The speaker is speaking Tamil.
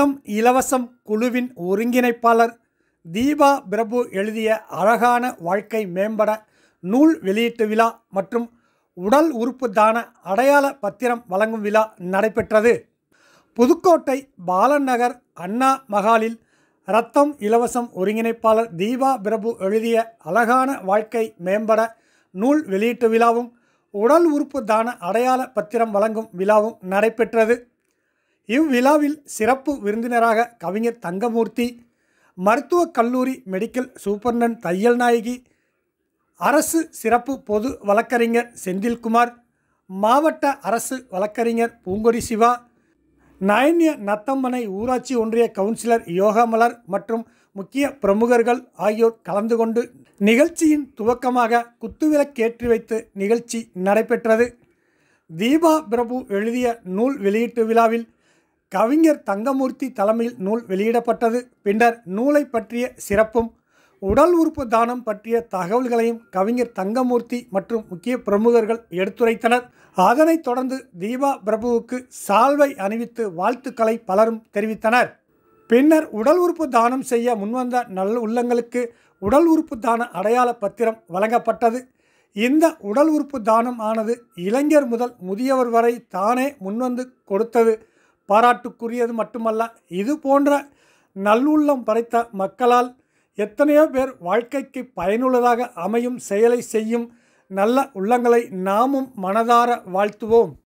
ரத்தம் இலவசம் குழுவின் ஒருங்கிணைப்பாளர் தீபா பிரபு எழுதிய அழகான வாழ்க்கை மேம்பட நூல் வெளியீட்டு விழா மற்றும் உடல் உறுப்பு தான அடையாள பத்திரம் வழங்கும் விழா நடைபெற்றது புதுக்கோட்டை பாலன் நகர் அண்ணா மகாலில் ரத்தம் இலவசம் ஒருங்கிணைப்பாளர் தீபா பிரபு எழுதிய அழகான வாழ்க்கை மேம்பட நூல் வெளியீட்டு விழாவும் உடல் உறுப்பு தான அடையாள பத்திரம் வழங்கும் விழாவும் நடைபெற்றது இவ்விழாவில் சிறப்பு விருந்தினராக கவிஞர் தங்கமூர்த்தி மருத்துவக் கல்லூரி மெடிக்கல் சூப்பர்டன் தையல் நாயகி அரசு சிறப்பு பொது வழக்கறிஞர் செந்தில்குமார் மாவட்ட அரசு வழக்கறிஞர் பூங்கொடி சிவா நயன்ய நத்தம்மனை ஊராட்சி ஒன்றிய கவுன்சிலர் யோகமலர் மற்றும் முக்கிய பிரமுகர்கள் ஆகியோர் கலந்து கொண்டு நிகழ்ச்சியின் துவக்கமாக குத்துவிளக்கேற்றி வைத்து நிகழ்ச்சி நடைபெற்றது தீபா பிரபு எழுதிய நூல் வெளியீட்டு விழாவில் கவிஞர் தங்கமூர்த்தி தலைமையில் நூல் வெளியிடப்பட்டது பின்னர் நூலை பற்றிய சிறப்பும் உடல் உறுப்பு தானம் பற்றிய தகவல்களையும் கவிஞர் தங்கமூர்த்தி மற்றும் முக்கிய பிரமுகர்கள் எடுத்துரைத்தனர் அதனைத் தொடர்ந்து தீபா பிரபுவுக்கு சால்வை அணிவித்து வாழ்த்துக்களை பலரும் தெரிவித்தனர் பின்னர் உடல் உறுப்பு தானம் செய்ய முன்வந்த நல்ல உள்ளங்களுக்கு உடல் உறுப்பு தான அடையாள பத்திரம் வழங்கப்பட்டது இந்த உடல் உறுப்பு தானம் ஆனது இளைஞர் முதல் முதியவர் வரை தானே முன்வந்து கொடுத்தது பாராட்டுக்குரியது மட்டுமல்ல இது போன்ற நல்லுள்ளம் படைத்த மக்களால் எத்தனையோ பேர் வாழ்க்கைக்கு பயனுள்ளதாக அமையும் செயலை செய்யும் நல்ல உள்ளங்களை நாமும் மனதார வாழ்த்துவோம்